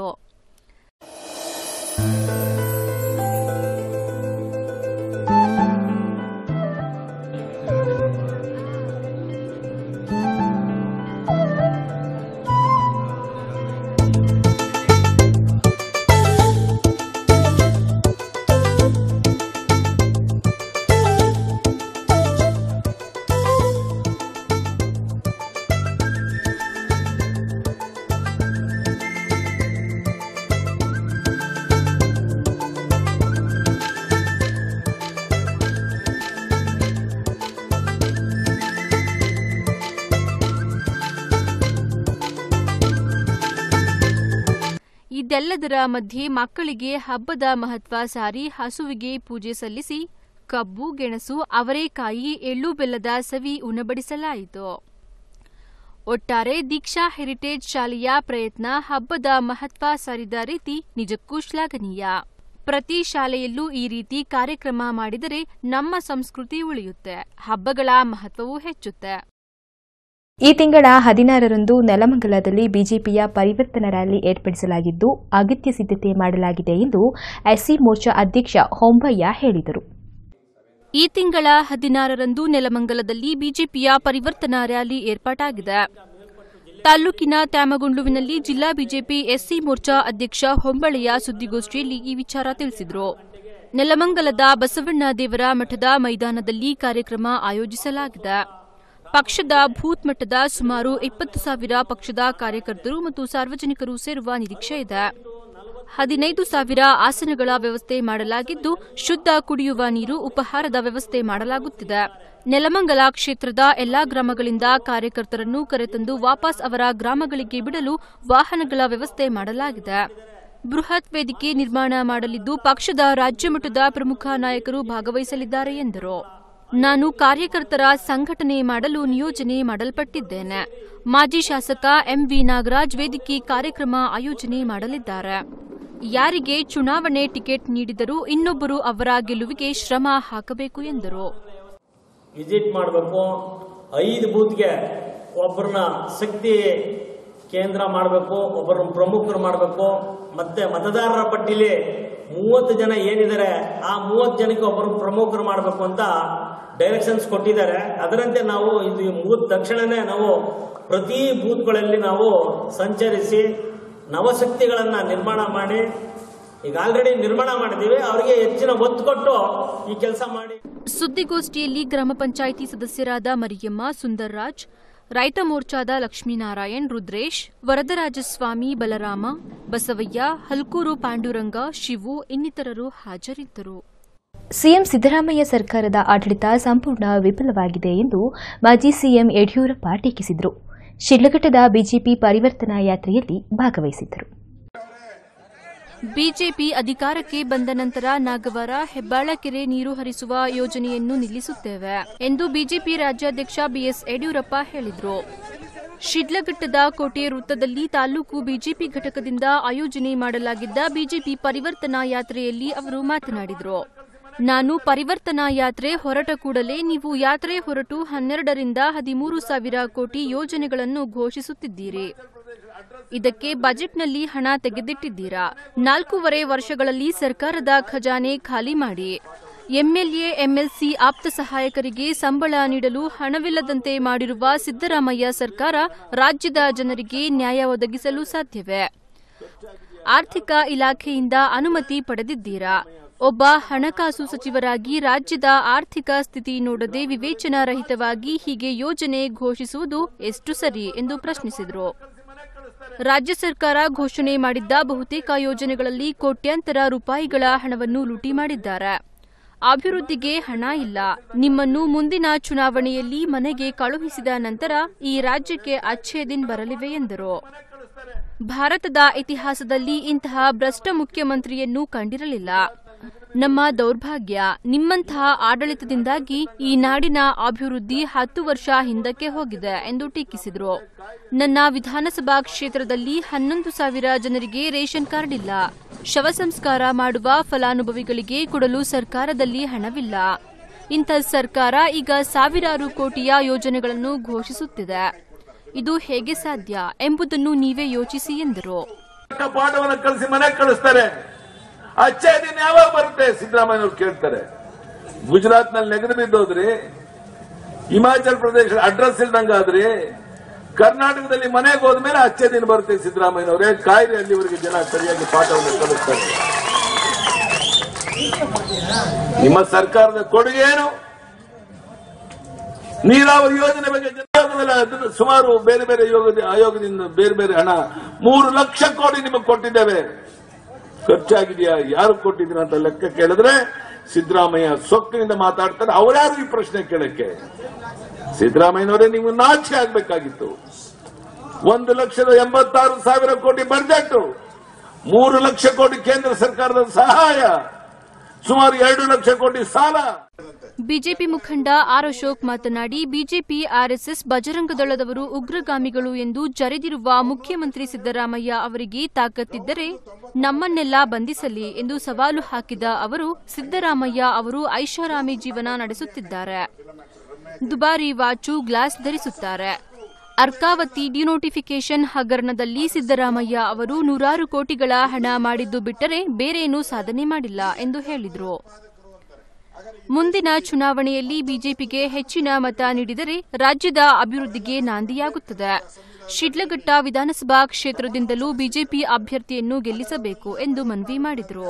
ಇದೆಲ್ಲದರ ಮಧ್ಯೆ ಮಕ್ಕಳಿಗೆ ಹಬ್ಬದ ಮಹತ್ವ ಸಾರಿ ಹಸುವಿಗೆ ಪೂಜೆ ಸಲ್ಲಿಸಿ ಕಬ್ಬು ಗೆಣಸು ಅವರೇಕಾಯಿ ಎಳ್ಳು ಬೆಲ್ಲದ ಸವಿ ಉಣಬಡಿಸಲಾಯಿತು ಒಟ್ಟಾರೆ ದೀಕ್ಷಾ ಹೆರಿಟೇಜ್ ಶಾಲೆಯ ಪ್ರಯತ್ನ ಹಬ್ಬದ ಮಹತ್ವ ಸಾರಿದ ರೀತಿ ನಿಜಕ್ಕೂ ಶ್ಲಾಘನೀಯ ಪ್ರತಿ ಶಾಲೆಯಲ್ಲೂ ಈ ರೀತಿ ಕಾರ್ಯಕ್ರಮ ಮಾಡಿದರೆ ನಮ್ಮ ಸಂಸ್ಕೃತಿ ಉಳಿಯುತ್ತೆ ಹಬ್ಬಗಳ ಮಹತ್ವವೂ ಹೆಚ್ಚುತ್ತೆ ಈ ತಿಂಗಳ ಹದಿನಾರರಂದು ನೆಲಮಂಗಲದಲ್ಲಿ ಬಿಜೆಪಿಯ ಪರಿವರ್ತನಾ ರ್ಯಾಲಿ ಏರ್ಪಡಿಸಲಾಗಿದ್ದು ಅಗತ್ಯ ಸಿದ್ಧತೆ ಮಾಡಲಾಗಿದೆ ಎಂದು ಎಸ್ಸಿ ಮೋರ್ಚಾ ಅಧ್ಯಕ್ಷ ಹೊಂಬಯ್ಯ ಹೇಳಿದರು ಈ ತಿಂಗಳ ಹದಿನಾರರಂದು ನೆಲಮಂಗಲದಲ್ಲಿ ಬಿಜೆಪಿಯ ಪರಿವರ್ತನಾ ರ್ಯಾಲಿ ಏರ್ಪಾಟಾಗಿದೆ ತಾಲೂಕಿನ ತ್ಯಾಮಗುಂಡ್ಲುವಿನಲ್ಲಿ ಜಿಲ್ಲಾ ಬಿಜೆಪಿ ಎಸ್ಸಿ ಮೋರ್ಚಾ ಅಧ್ಯಕ್ಷ ಹೊಂಬಳೆಯ ಸುದ್ದಿಗೋಷ್ಠಿಯಲ್ಲಿ ಈ ವಿಚಾರ ತಿಳಿಸಿದರು ನೆಲಮಂಗಲದ ಬಸವಣ್ಣ ದೇವರ ಮಠದ ಮೈದಾನದಲ್ಲಿ ಕಾರ್ಯಕ್ರಮ ಆಯೋಜಿಸಲಾಗಿದೆ ಪಕ್ಷದ ಬೂತ್ ಮಟ್ಟದ ಸುಮಾರು ಇಪ್ಪತ್ತು ಸಾವಿರ ಪಕ್ಷದ ಕಾರ್ಯಕರ್ತರು ಮತ್ತು ಸಾರ್ವಜನಿಕರು ಸೇರುವ ನಿರೀಕ್ಷೆ ಇದೆ ಹದಿನೈದು ಸಾವಿರ ಆಸನಗಳ ವ್ಯವಸ್ಥೆ ಮಾಡಲಾಗಿದ್ದು ಶುದ್ಧ ಕುಡಿಯುವ ನೀರು ಉಪಹಾರದ ವ್ಯವಸ್ಥೆ ಮಾಡಲಾಗುತ್ತಿದೆ ನೆಲಮಂಗಲ ಕ್ಷೇತ್ರದ ಎಲ್ಲಾ ಗ್ರಾಮಗಳಿಂದ ಕಾರ್ಯಕರ್ತರನ್ನು ಕರೆತಂದು ವಾಪಸ್ ಅವರ ಗ್ರಾಮಗಳಿಗೆ ಬಿಡಲು ವಾಹನಗಳ ವ್ಯವಸ್ಥೆ ಮಾಡಲಾಗಿದೆ ಬೃಹತ್ ವೇದಿಕೆ ನಿರ್ಮಾಣ ಮಾಡಲಿದ್ದು ಪಕ್ಷದ ರಾಜ್ಯ ಮಟ್ಟದ ಪ್ರಮುಖ ನಾಯಕರು ಭಾಗವಹಿಸಲಿದ್ದಾರೆ ಎಂದರು ನಾನು ಕಾರ್ಯಕರ್ತರ ಸಂಘಟನೆ ಮಾಡಲು ನಿಯೋಜನೆ ಮಾಡಲ್ಪಟ್ಟಿದ್ದೇನೆ ಮಾಜಿ ಶಾಸಕ ಎಂವಿ ನಾಗರಾಜ್ ವೇದಿಕೆ ಕಾರ್ಯಕ್ರಮ ಆಯೋಜನೆ ಮಾಡಲಿದ್ದಾರೆ ಯಾರಿಗೆ ಚುನಾವಣೆ ಟಿಕೆಟ್ ನೀಡಿದರೂ ಇನ್ನೊಬ್ಬರು ಅವರ ಗೆಲುವಿಗೆ ಶ್ರಮ ಹಾಕಬೇಕು ಎಂದರು ವಿಸಿಟ್ ಮಾಡಬೇಕು ಐದು ಬೂತ್ಗೆ ಒಬ್ಬರನ್ನ ಶಕ್ತಿ ಕೇಂದ್ರ ಮಾಡಬೇಕು ಒಬ್ಬರನ್ನ ಪ್ರಮುಖರು ಮಾಡಬೇಕು ಮತ್ತೆ ಮತದಾರರ ಪಟ್ಟಿಲಿ ಮೂವತ್ತು ಜನ ಏನಿದ್ದಾರೆ ಆ ಮೂವತ್ತು ಜನಕ್ಕೆ ಒಬ್ಬರು ಪ್ರಮುಖರು ಮಾಡಬೇಕು ಅಂತ ಡೈರೆಕ್ಷನ್ಸ್ ಕೊಟ್ಟಿದ್ದಾರೆ ಅದರಂತೆ ನಾವು ಇದು ಮುಗಿದ ತಕ್ಷಣನೇ ನಾವು ಪ್ರತಿ ಬೂತ್ಗಳಲ್ಲಿ ನಾವು ಸಂಚರಿಸಿ ನವಶಕ್ತಿಗಳನ್ನು ನಿರ್ಮಾಣ ಮಾಡಿ ಈಗ ಆಲ್ರೆಡಿ ನಿರ್ಮಾಣ ಮಾಡಿದ್ದೀವಿ ಅವರಿಗೆ ಹೆಚ್ಚಿನ ಒತ್ತು ಕೊಟ್ಟು ಈ ಕೆಲಸ ಮಾಡಿ ಸುದ್ದಿಗೋಷ್ಠಿಯಲ್ಲಿ ಗ್ರಾಮ ಪಂಚಾಯಿತಿ ಸದಸ್ಯರಾದ ಮರಿಯಮ್ಮ ಸುಂದರ್ರಾಜ್ ರೈತ ಮೋರ್ಚಾದ ಲಕ್ಷ್ಮೀನಾರಾಯಣ್ ರುದ್ರೇಶ್ ವರದರಾಜಸ್ವಾಮಿ ಬಲರಾಮ ಬಸವಯ್ಯ ಹಲ್ಕೂರು ಪಾಂಡುರಂಗ ಶಿವು ಇನ್ನಿತರರು ಹಾಜರಿದ್ದರು ಸಿಎಂ ಸಿದ್ದರಾಮಯ್ಯ ಸರ್ಕಾರದ ಆಡಳಿತ ಸಂಪೂರ್ಣ ವಿಫಲವಾಗಿದೆ ಎಂದು ಮಾಜಿ ಸಿಎಂ ಯಡಿಯೂರಪ್ಪ ಟೀಕಿಸಿದರು ಶಿಡ್ಲಘಟ್ಟದ ಬಿಜೆಪಿ ಪರಿವರ್ತನಾ ಯಾತ್ರೆಯಲ್ಲಿ ಭಾಗವಹಿಸಿದ್ದರು ಬಿಜೆಪಿ ಅಧಿಕಾರಕ್ಕೆ ಬಂದ ನಂತರ ನಾಗವಾರ ಹೆಬ್ಬಾಳಕೆರೆ ನೀರು ಹರಿಸುವ ಯೋಜನೆಯನ್ನು ನಿಲ್ಲಿಸುತ್ತೇವೆ ಎಂದು ಬಿಜೆಪಿ ರಾಜ್ಯಾಧ್ಯಕ್ಷ ಬಿಎಸ್ ಯಡಿಯೂರಪ್ಪ ಹೇಳಿದರು ಶಿಡ್ಲಘಟ್ಟದ ಕೋಟೆ ವೃತ್ತದಲ್ಲಿ ತಾಲೂಕು ಬಿಜೆಪಿ ಘಟಕದಿಂದ ಆಯೋಜನೆ ಮಾಡಲಾಗಿದ್ದ ಬಿಜೆಪಿ ಪರಿವರ್ತನಾ ಯಾತ್ರೆಯಲ್ಲಿ ಅವರು ಮಾತನಾಡಿದರು ನಾನು ಪರಿವರ್ತನಾ ಯಾತ್ರೆ ಹೊರಟ ಕೂಡಲೇ ನೀವು ಯಾತ್ರೆ ಹೊರಟು ಹನ್ನೆರಡರಿಂದ ಹದಿಮೂರು ಸಾವಿರ ಕೋಟಿ ಯೋಜನೆಗಳನ್ನು ಘೋಷಿಸುತ್ತಿದ್ದೀರಿ ಇದಕ್ಕೆ ಬಜೆಟ್ನಲ್ಲಿ ಹಣ ತೆಗೆದಿಟ್ಟಿದ್ದೀರಾ ನಾಲ್ಕೂವರೆ ವರ್ಷಗಳಲ್ಲಿ ಸರ್ಕಾರದ ಖಜಾನೆ ಖಾಲಿ ಮಾಡಿ ಎಂಎಲ್ಎ ಎಂಎಲ್ಸಿ ಆಪ್ತ ಸಹಾಯಕರಿಗೆ ಸಂಬಳ ನೀಡಲು ಹಣವಿಲ್ಲದಂತೆ ಮಾಡಿರುವ ಸಿದ್ದರಾಮಯ್ಯ ಸರ್ಕಾರ ರಾಜ್ಯದ ಜನರಿಗೆ ನ್ಯಾಯ ಒದಗಿಸಲು ಸಾಧ್ಯವೇ ಆರ್ಥಿಕ ಇಲಾಖೆಯಿಂದ ಅನುಮತಿ ಪಡೆದಿದ್ದೀರಾ ಒಬ್ಬ ಹಣಕಾಸು ಸಚಿವರಾಗಿ ರಾಜ್ಯದ ಆರ್ಥಿಕ ಸ್ಥಿತಿ ನೋಡದೆ ವಿವೇಚನಾರಹಿತವಾಗಿ ಹೀಗೆ ಯೋಜನೆ ಘೋಷಿಸುವುದು ಎಷ್ಟು ಸರಿ ಎಂದು ಪ್ರಶ್ನಿಸಿದರು ರಾಜ್ಯ ಸರ್ಕಾರ ಘೋಷಣೆ ಮಾಡಿದ್ದ ಬಹುತೇಕ ಯೋಜನೆಗಳಲ್ಲಿ ಕೋಟ್ಯಾಂತರ ರೂಪಾಯಿಗಳ ಹಣವನ್ನು ಲೂಟಿ ಮಾಡಿದ್ದಾರೆ ಅಭಿವೃದ್ಧಿಗೆ ಹಣ ಇಲ್ಲ ನಿಮ್ಮನ್ನು ಮುಂದಿನ ಚುನಾವಣೆಯಲ್ಲಿ ಮನೆಗೆ ಕಳುಹಿಸಿದ ನಂತರ ಈ ರಾಜ್ಯಕ್ಕೆ ಅಚ್ಛೇ ದಿನ್ ಬರಲಿವೆ ಎಂದರು ಭಾರತದ ಇತಿಹಾಸದಲ್ಲಿ ಇಂತಹ ಭ್ರಷ್ಟ ಮುಖ್ಯಮಂತ್ರಿಯನ್ನು ಕಂಡಿರಲಿಲ್ಲ ನಮ್ಮ ದೌರ್ಭಾಗ್ಯ ನಿಮ್ಮಂತಹ ಆಡಳಿತದಿಂದಾಗಿ ಈ ನಾಡಿನ ಅಭಿವೃದ್ಧಿ ಹತ್ತು ವರ್ಷ ಹಿಂದಕ್ಕೆ ಹೋಗಿದೆ ಎಂದು ಟೀಕಿಸಿದರು ನನ್ನ ವಿಧಾನಸಭಾ ಕ್ಷೇತ್ರದಲ್ಲಿ ಹನ್ನೊಂದು ಸಾವಿರ ಜನರಿಗೆ ರೇಷನ್ ಕಾರ್ಡ್ ಇಲ್ಲ ಶವ ಸಂಸ್ಕಾರ ಮಾಡುವ ಫಲಾನುಭವಿಗಳಿಗೆ ಕೊಡಲು ಸರ್ಕಾರದಲ್ಲಿ ಹಣವಿಲ್ಲ ಇಂಥ ಸರ್ಕಾರ ಈಗ ಸಾವಿರಾರು ಕೋಟಿಯ ಯೋಜನೆಗಳನ್ನು ಘೋಷಿಸುತ್ತಿದೆ ಇದು ಹೇಗೆ ಸಾಧ್ಯ ಎಂಬುದನ್ನು ನೀವೇ ಯೋಚಿಸಿ ಎಂದರು ಪಾಠವನ್ನು ಕಳಿಸಿ ಮನೆಗೆ ಕಳಿಸ್ತಾರೆ ಅಚ್ಚೇ ದಿನ ಯಾವಾಗ ಬರುತ್ತೆ ಸಿದ್ದರಾಮಯ್ಯವ್ರು ಕೇಳ್ತಾರೆ ಗುಜರಾತ್ ನಲ್ಲಿ ನೆಗದು ಬಿದ್ದೋದ್ರಿ ಹಿಮಾಚಲ್ ಪ್ರದೇಶ ಅಡ್ರೆಸ್ ಇಲ್ದಂಗಾದ್ರಿ ಕರ್ನಾಟಕದಲ್ಲಿ ಮನೆಗೆ ಹೋದ್ಮೇಲೆ ಅಚ್ಚೇ ದಿನ ಬರುತ್ತೆ ಸಿದ್ದರಾಮಯ್ಯನವರೇ ಕಾಯ್ದೆ ಅಲ್ಲಿವರೆಗೆ ಜನ ಸರಿಯಾಗಿ ಪಾಠವನ್ನು ಕಲಿಸ್ತಾರೆ ನಿಮ್ಮ ಸರ್ಕಾರದ ಕೊಡುಗೆ ಏನು ನೀರಾವರಿ ಯೋಜನೆ ಬಗ್ಗೆ ಜನಾಂಗದಲ್ಲಿ ಅದನ್ನು ಸುಮಾರು ಬೇರೆ ಬೇರೆ ಯೋಗದ ಆಯೋಗದಿಂದ ಬೇರೆ ಬೇರೆ ಹಣ ಮೂರು ಲಕ್ಷ ಕೋಟಿ ನಿಮಗೆ ಕೊಟ್ಟಿದ್ದೇವೆ ಖರ್ಚಾಗಿದೆಯಾ ಯಾರು ಕೊಟ್ಟಿದ್ದೀರಾ ಅಂತ ಲೆಕ್ಕ ಕೇಳಿದ್ರೆ ಸಿದ್ದರಾಮಯ್ಯ ಸೊಕ್ಕಿನಿಂದ ಮಾತಾಡ್ತಾರೆ ಅವರ್ಯಾರು ಈ ಪ್ರಶ್ನೆ ಕೇಳಕ್ಕೆ ಸಿದ್ದರಾಮಯ್ಯನವರೇ ನೀವು ನಾಚಿಕೆ ಆಗ್ಬೇಕಾಗಿತ್ತು ಒಂದು ಲಕ್ಷದ ಎಂಬತ್ತಾರು ಸಾವಿರ ಕೋಟಿ ಬಜೆಟ್ ಮೂರು ಲಕ್ಷ ಕೋಟಿ ಕೇಂದ್ರ ಸರ್ಕಾರದ ಸಹಾಯ ಸುಮಾರು ಎರಡು ಲಕ್ಷ ಕೋಟಿ ಸಾಲ ಬಿಜೆಪಿ ಮುಖಂಡ ಆರ್ ಅಶೋಕ್ ಮಾತನಾಡಿ ಬಿಜೆಪಿ ಆರ್ಎಸ್ಎಸ್ ಬಜರಂಗ ದಳದವರು ಉಗ್ರಗಾಮಿಗಳು ಎಂದು ಜರೆದಿರುವ ಮುಖ್ಯಮಂತ್ರಿ ಸಿದ್ದರಾಮಯ್ಯ ಅವರಿಗೆ ತಾಕತ್ತಿದ್ದರೆ ನಮ್ಮನ್ನೆಲ್ಲ ಬಂಧಿಸಲಿ ಎಂದು ಸವಾಲು ಹಾಕಿದ ಅವರು ಸಿದ್ದರಾಮಯ್ಯ ಅವರು ಐಷಾರಾಮಿ ಜೀವನ ನಡೆಸುತ್ತಿದ್ದಾರೆ ದುಬಾರಿ ವಾಚು ಗ್ಲಾಸ್ ಧರಿಸುತ್ತಾರೆ ಅರ್ಕಾವತಿ ಡಿನೋಟಿಫಿಕೇಶನ್ ಹಗರಣದಲ್ಲಿ ಸಿದ್ದರಾಮಯ್ಯ ಅವರು ನೂರಾರು ಕೋಟಿಗಳ ಹಣ ಮಾಡಿದ್ದು ಬಿಟ್ಟರೆ ಬೇರೇನೂ ಸಾಧನೆ ಮಾಡಿಲ್ಲ ಎಂದು ಹೇಳಿದರು ಮುಂದಿನ ಚುನಾವಣೆಯಲ್ಲಿ ಬಿಜೆಪಿಗೆ ಹೆಚ್ಚಿನ ಮತ ನೀಡಿದರೆ ರಾಜ್ಯದ ಅಭಿವೃದ್ಧಿಗೆ ನಾಂದಿಯಾಗುತ್ತದೆ ಶಿಡ್ಲಘಟ್ಟ ವಿಧಾನಸಭಾ ಕ್ಷೇತ್ರದಿಂದಲೂ ಬಿಜೆಪಿ ಅಭ್ಯರ್ಥಿಯನ್ನು ಗೆಲ್ಲಿಸಬೇಕು ಎಂದು ಮನವಿ ಮಾಡಿದರು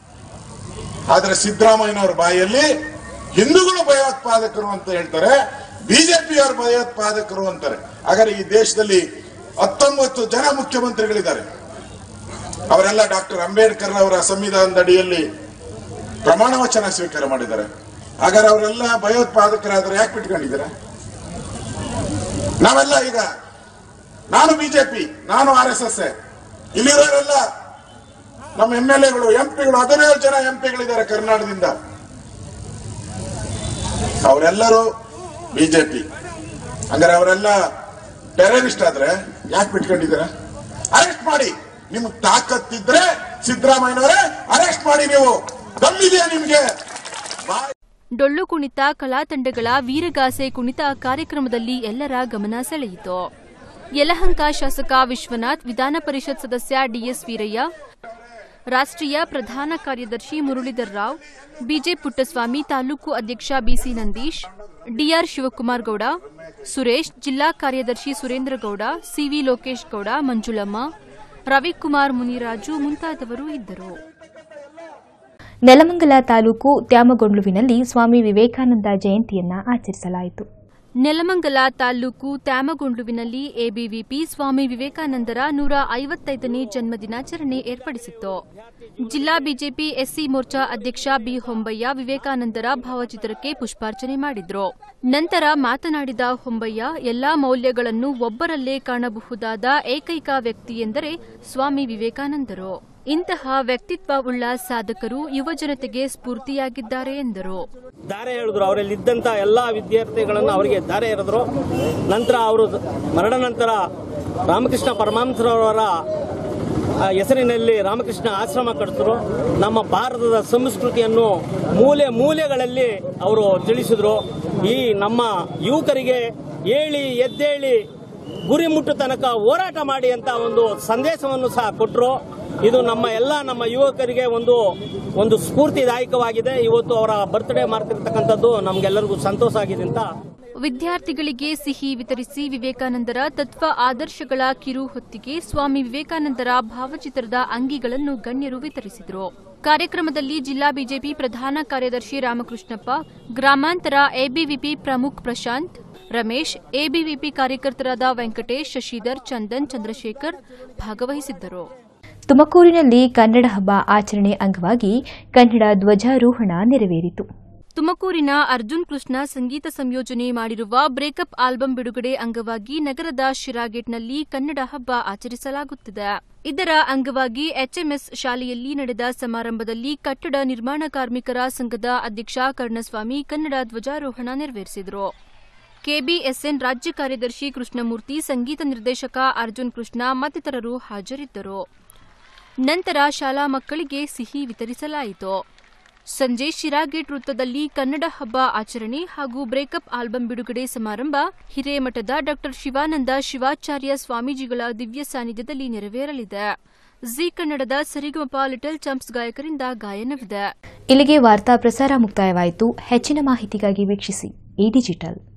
ಆದ್ರೆ ಸಿದ್ದರಾಮಯ್ಯನವರ ಬಾಯಲ್ಲಿ ಹಿಂದೂಗಳು ಭಯೋತ್ಪಾದಕರು ಅಂತ ಹೇಳ್ತಾರೆ ಬಿಜೆಪಿಯವರು ಭಯೋತ್ಪಾದಕರು ಅಂತಾರೆ ಹಾಗಾದ್ರೆ ಈ ದೇಶದಲ್ಲಿ ಹತ್ತೊಂಬತ್ತು ಜನ ಮುಖ್ಯಮಂತ್ರಿಗಳಿದ್ದಾರೆ ಅವರೆಲ್ಲ ಡಾಕ್ಟರ್ ಅಂಬೇಡ್ಕರ್ ಅವರ ಸಂವಿಧಾನದ ಅಡಿಯಲ್ಲಿ ಪ್ರಮಾಣ ವಚನ ಸ್ವೀಕಾರ ಮಾಡಿದ್ದಾರೆ ಹಾಗಾದ್ರೆ ಅವರೆಲ್ಲ ಭಯೋತ್ಪಾದಕರಾದ್ರೆ ಯಾಕೆ ಬಿಟ್ಕೊಂಡಿದ್ದಾರೆ ನಾವೆಲ್ಲ ಈಗ ನಾನು ಬಿಜೆಪಿ ನಾನು ಆರ್ ಎಸ್ ಎಸ್ ಇಲ್ಲಿರೋರೆಲ್ಲ ನಮ್ಮ ಎಂ ಎಲ್ ಎಗಳು ಎಂಪಿಗಳು ಹದಿನೇಳು ಜನ ಎಂಪಿಗಳಿದ್ದಾರೆ ಕರ್ನಾಟಕದಿಂದ ಅವರೆಲ್ಲರೂ ಬಿಜೆಪಿ ಹಂಗಾರೆ ಅವರೆಲ್ಲ ಟೆರರಿಸ್ಟ್ ಆದ್ರೆ ಯಾಕೆ ಬಿಟ್ಕೊಂಡಿದ್ದೀರಾ ಅರೆಸ್ಟ್ ಮಾಡಿ ನಿಮ್ಗೆ ತಾಕತ್ತಿದ್ರೆ ಸಿದ್ದರಾಮಯ್ಯನವರೇ ಅರೆಸ್ಟ್ ಮಾಡಿ ನೀವು ದಮ್ಮಿದೆಯಾ ನಿಮ್ಗೆ ಬಾಯ್ ಡೊಳ್ಳು ಕುಣಿತ ಕಲಾ ತಂಡಗಳ ವೀರಗಾಸೆ ಕುಣಿತ ಕಾರ್ಯಕ್ರಮದಲ್ಲಿ ಎಲ್ಲರ ಗಮನ ಸೆಳೆಯಿತು ಯಲಹಂಕ ಶಾಸಕ ವಿಶ್ವನಾಥ್ ವಿಧಾನ ಪರಿಷತ್ ಸದಸ್ಯ ಡಿಎಸ್ ವೀರಯ್ಯ ರಾಷ್ಟ್ರೀಯ ಪ್ರಧಾನ ಕಾರ್ಯದರ್ಶಿ ಮುರಳೀಧರ್ ರಾವ್ ಬಿಜೆ ಪುಟ್ಟಸ್ವಾಮಿ ತಾಲೂಕು ಅಧ್ಯಕ್ಷ ಬಿಸಿ ನಂದೀಶ್ ಡಿಆರ್ ಶಿವಕುಮಾರ್ ಗೌಡ ಸುರೇಶ್ ಜಿಲ್ಲಾ ಕಾರ್ಯದರ್ಶಿ ಸುರೇಂದ್ರ ಗೌಡ ಸಿವಿ ಲೋಕೇಶ್ ಗೌಡ ಮಂಜುಳಮ್ಮ ರವಿಕುಮಾರ್ ಮುನಿರಾಜು ಮುಂತಾದವರು ಇದ್ದರು ನೆಲಮಂಗಲ ತಾಲೂಕು ತ್ಯಾಮಗೊಂಡ್ಲುವಿನಲ್ಲಿ ಸ್ವಾಮಿ ವಿವೇಕಾನಂದ ಜಯಂತಿಯನ್ನ ಆಚರಿಸಲಾಯಿತು ನೆಲಮಂಗಲ ತಾಲೂಕು ತ್ಯಾಮಗೊಂಡ್ಲುವಿನಲ್ಲಿ ಎಬಿವಿಪಿ ಸ್ವಾಮಿ ವಿವೇಕಾನಂದರ ನೂರ ಐವತ್ತೈದನೇ ಜನ್ಮದಿನಾಚರಣೆ ಏರ್ಪಡಿಸಿತ್ತು ಜಿಲ್ಲಾ ಬಿಜೆಪಿ ಎಸ್ಸಿ ಮೋರ್ಚಾ ಅಧ್ಯಕ್ಷ ಬಿ ಹೊಂಬಯ್ಯ ವಿವೇಕಾನಂದರ ಭಾವಚಿತ್ರಕ್ಕೆ ಪುಷ್ಪಾರ್ಚನೆ ಮಾಡಿದ್ರು ನಂತರ ಮಾತನಾಡಿದ ಹೊಂಬಯ್ಯ ಎಲ್ಲಾ ಮೌಲ್ಯಗಳನ್ನು ಒಬ್ಬರಲ್ಲೇ ಕಾಣಬಹುದಾದ ಏಕೈಕ ವ್ಯಕ್ತಿ ಎಂದರೆ ಸ್ವಾಮಿ ವಿವೇಕಾನಂದರು ಇಂತಹ ವ್ಯಕ್ತಿತ್ವವುಳ್ಳ ಸಾಧಕರು ಯುವಜನತೆಗೆ ಸ್ಫೂರ್ತಿಯಾಗಿದ್ದಾರೆ ಎಂದರು ದಾರೆ ಹೇಳಿದ್ರು ಅವರಲ್ಲಿ ಇದ್ದಂತ ಎಲ್ಲಾ ವಿದ್ಯಾರ್ಥಿಗಳನ್ನು ಅವರಿಗೆ ದಾರೆ ಎರೆದ್ರು ನಂತರ ಅವರು ಮರಣ ನಂತರ ರಾಮಕೃಷ್ಣ ಪರಮಹಂಸರವರ ಆ, ಹೆಸರಿನಲ್ಲಿ ರಾಮಕೃಷ್ಣ ಆಶ್ರಮ ಕಟ್ಟಿದ್ರು ನಮ್ಮ ಭಾರತದ ಸಂಸ್ಕೃತಿಯನ್ನು ಮೂಲೆ ಮೂಲೆಗಳಲ್ಲಿ ಅವರು ತಿಳಿಸಿದ್ರು ಈ ನಮ್ಮ ಯುವಕರಿಗೆ ಏಳಿ ಎದ್ದೇಳಿ ಗುರಿ ಮುಟ್ಟು ತನಕ ಹೋರಾಟ ಮಾಡಿ ಅಂತ ಒಂದು ಸಂದೇಶವನ್ನು ಸಹ ಕೊಟ್ಟರು ಇದು ನಮ್ಮ ಎಲ್ಲ ನಮ್ಮ ಯುವಕರಿಗೆ ಒಂದು ಒಂದು ಸ್ಫೂರ್ತಿದಾಯಕವಾಗಿದೆ ಇವತ್ತು ಅವರ ಬರ್ತ್ಡೇ ಮಾಡ್ತಿರ್ತಕ್ಕಂಥದ್ದು ನಮ್ಗೆಲ್ಲರಿಗೂ ಸಂತೋಷ ಆಗಿದೆ ಅಂತ ವಿದ್ಯಾರ್ಥಿಗಳಿಗೆ ಸಿಹಿ ವಿತರಿಸಿ ವಿವೇಕಾನಂದರ ತತ್ವ ಆದರ್ಶಗಳ ಕಿರು ಹೊತ್ತಿಗೆ ಸ್ವಾಮಿ ವಿವೇಕಾನಂದರ ಭಾವಚಿತ್ರದ ಅಂಗಿಗಳನ್ನು ಗಣ್ಯರು ವಿತರಿಸಿದರು ಕಾರ್ಯಕ್ರಮದಲ್ಲಿ ಜಿಲ್ಲಾ ಬಿಜೆಪಿ ಪ್ರಧಾನ ಕಾರ್ಯದರ್ಶಿ ರಾಮಕೃಷ್ಣಪ್ಪ ಗ್ರಾಮಾಂತರ ಎಬಿವಿಪಿ ಪ್ರಮುಖ್ ಪ್ರಶಾಂತ್ ರಮೇಶ್ ಎಬಿವಿಪಿ ಕಾರ್ಯಕರ್ತರಾದ ವೆಂಕಟೇಶ್ ಶಶಿಧರ್ ಚಂದನ್ ಚಂದ್ರಶೇಖರ್ ಭಾಗವಹಿಸಿದ್ದರು ತುಮಕೂರಿನಲ್ಲಿ ಕನ್ನಡ ಹಬ್ಬ ಆಚರಣೆ ಅಂಗವಾಗಿ ಕನ್ನಡ ಧ್ವಜಾರೋಹಣ ನೆರವೇರಿತು ತುಮಕೂರಿನ ಅರ್ಜುನ್ ಕೃಷ್ಣ ಸಂಗೀತ ಸಂಯೋಜನೆ ಮಾಡಿರುವ ಬ್ರೇಕಪ್ ಆಲ್ಬಂ ಬಿಡುಗಡೆ ಅಂಗವಾಗಿ ನಗರದ ಶಿರಾಗೇಟ್ನಲ್ಲಿ ಕನ್ನಡ ಹಬ್ಬ ಆಚರಿಸಲಾಗುತ್ತಿದೆ ಇದರ ಅಂಗವಾಗಿ ಎಚ್ಎಂಎಸ್ ಶಾಲೆಯಲ್ಲಿ ನಡೆದ ಸಮಾರಂಭದಲ್ಲಿ ಕಟ್ಟಡ ನಿರ್ಮಾಣ ಕಾರ್ಮಿಕರ ಸಂಘದ ಅಧ್ಯಕ್ಷ ಕರ್ಣಸ್ವಾಮಿ ಕನ್ನಡ ಧ್ವಜಾರೋಹಣ ನೆರವೇರಿಸಿದರು ಕೆಬಿಎಸ್ಎನ್ ರಾಜ್ಯ ಕಾರ್ಯದರ್ಶಿ ಕೃಷ್ಣಮೂರ್ತಿ ಸಂಗೀತ ನಿರ್ದೇಶಕ ಅರ್ಜುನ್ ಕೃಷ್ಣ ಮತ್ತಿತರರು ಹಾಜರಿದ್ದರು ನಂತರ ಶಾಲಾ ಮಕ್ಕಳಿಗೆ ಸಿಹಿ ವಿತರಿಸಲಾಯಿತು ಸಂಜೆ ಶಿರಾಗೇಟ್ ವೃತ್ತದಲ್ಲಿ ಕನ್ನಡ ಹಬ್ಬ ಆಚರಣೆ ಹಾಗೂ ಬ್ರೇಕಪ್ ಆಲ್ಬಂ ಬಿಡುಗಡೆ ಸಮಾರಂಭ ಹಿರೇಮಠದ ಡಾ ಶಿವಾನಂದ ಶಿವಾಚಾರ್ಯ ಸ್ವಾಮೀಜಿಗಳ ದಿವ್ಯ ಸಾನ್ನಿಧ್ಯದಲ್ಲಿ ನೆರವೇರಲಿದೆ ಜಿ ಕನ್ನಡದ ಸರಿಗಮಪ ಲಿಟಲ್ ಚಾಂಪ್ಸ್ ಗಾಯಕರಿಂದ ಗಾಯನವಿದೆ ಇಲ್ಲಿಗೆ ವಾರ್ತಾ ಪ್ರಸಾರ ಮುಕ್ತಾಯವಾಯಿತು ಹೆಚ್ಚಿನ ಮಾಹಿತಿಗಾಗಿ ವೀಕ್ಷಿಸಿ ಈ ಡಿಜಿಟಲ್